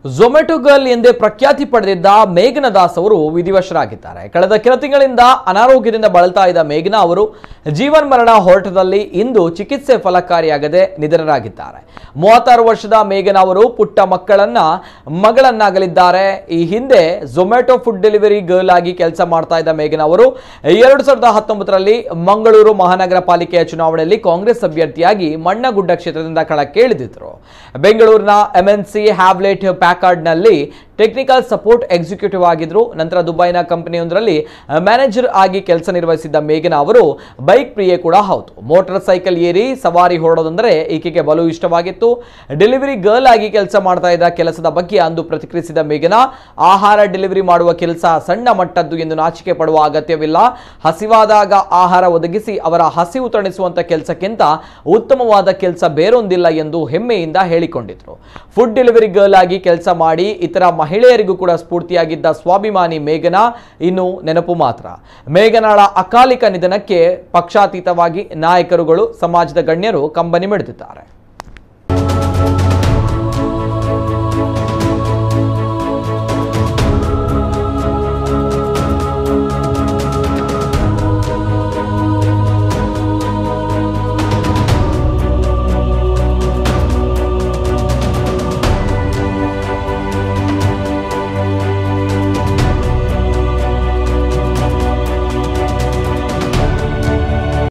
Zomato girl ಎಂದೇ ಪ್ರಖ್ಯಾತಿ ಪಡೆದಿದ್ದ ಮೇಘನ ದಾಸ್ ಅವರು ವಿಧಿವಶರಾಗಿದ್ದಾರೆ ಕಳೆದ ಕೆಲ ತಿಂಗಳಿಂದ ಅನಾರೋಗ್ಯದಿಂದ ಬಳಲ್ತಾ ಇದ್ದ ಮೇಘನಾ ಅವರು ಜೀವನ್ ಮರಣ ಹೋರಾಟದಲ್ಲಿ ಇಂದು ಚಿಕಿತ್ಸೆ ಫಲಕಾರಿಯಾಗದೆ ನಿಧನರಾಗಿದ್ದಾರೆ ಮೂವತ್ತಾರು ವರ್ಷದ ಮೇಘನಾ ಅವರು ಪುಟ್ಟ ಮಕ್ಕಳನ್ನ ಮಗಳನ್ನಾಗಲಿದ್ದಾರೆ ಈ ಹಿಂದೆ ಝೊಮ್ಯಾಟೊ ಫುಡ್ ಡೆಲಿವರಿ ಗರ್ಲ್ ಆಗಿ ಕೆಲಸ ಮಾಡ್ತಾ ಇದ್ದ ಮೇಘನಾ ಅವರು ಎರಡು ಸಾವಿರದ ಹತ್ತೊಂಬತ್ತರಲ್ಲಿ ಮಂಗಳೂರು ಮಹಾನಗರ ಪಾಲಿಕೆಯ ಚುನಾವಣೆಯಲ್ಲಿ ಕಾಂಗ್ರೆಸ್ ಅಭ್ಯರ್ಥಿಯಾಗಿ ಮಣ್ಣಗುಡ್ಡ ಕ್ಷೇತ್ರದಿಂದ ಕಣಕ್ಕೆ ಇಳಿದಿದ್ರು ಬೆಂಗಳೂರಿನ ಎಂಎನ್ಸಿ ಹ್ಯಾಬ್ಲೆಟ್ ಪ್ಯಾಕಾರ್ಡ್ನಲ್ಲಿ ಟೆಕ್ನಿಕಲ್ ಸಪೋರ್ಟ್ ಎಕ್ಸಿಕ್ಯೂಟಿವ್ ಆಗಿದ್ರು ನಂತರ ದುಬೈನ ಕಂಪನಿಯೊಂದರಲ್ಲಿ ಮ್ಯಾನೇಜರ್ ಆಗಿ ಕೆಲಸ ನಿರ್ವಹಿಸಿದ್ದ ಮೇಘನಾ ಅವರು ಬೈಕ್ ಪ್ರಿಯೆ ಕೂಡ ಹೌದು ಮೋಟಾರ್ ಸೈಕಲ್ ಏರಿ ಸವಾರಿ ಹೊರಡೋದಂದ್ರೆ ಈಕೆಗೆ ಬಲು ಇಷ್ಟವಾಗಿತ್ತು ಡೆಲಿವರಿ ಗರ್ಲ್ ಆಗಿ ಕೆಲಸ ಮಾಡ್ತಾ ಇದ್ದ ಕೆಲಸದ ಬಗ್ಗೆ ಅಂದು ಪ್ರತಿಕ್ರಿಯಿಸಿದ ಮೇಘನಾ ಆಹಾರ ಡೆಲಿವರಿ ಮಾಡುವ ಕೆಲಸ ಸಣ್ಣ ಮಟ್ಟದ್ದು ಎಂದು ನಾಚಿಕೆ ಪಡುವ ಅಗತ್ಯವಿಲ್ಲ ಹಸಿವಾದಾಗ ಆಹಾರ ಒದಗಿಸಿ ಅವರ ಹಸಿವು ತಣಿಸುವಂತ ಕೆಲಸಕ್ಕಿಂತ ಉತ್ತಮವಾದ ಕೆಲಸ ಬೇರೊಂದಿಲ್ಲ ಎಂದು ಹೆಮ್ಮೆಯಿಂದ ಹೇಳಿಕೊಂಡಿದ್ರು ಫುಡ್ ಡೆಲಿವರಿ ಗರ್ಲ್ ಆಗಿ ಕೆಲಸ ಮಾಡಿ ಇತರ ಮಹಿಳೆಯರಿಗೂ ಕೂಡ ಸ್ಫೂರ್ತಿಯಾಗಿದ್ದ ಸ್ವಾಭಿಮಾನಿ ಮೇಘನಾ ಇನ್ನು ನೆನಪು ಮಾತ್ರ ಮೇಘನಾಳ ಅಕಾಲಿಕ ನಿಧನಕ್ಕೆ ಪಕ್ಷಾತೀತವಾಗಿ ನಾಯಕರುಗಳು ಸಮಾಜದ ಗಣ್ಯರು ಕಂಬನಿ ಮಿಡಿದಿದ್ದಾರೆ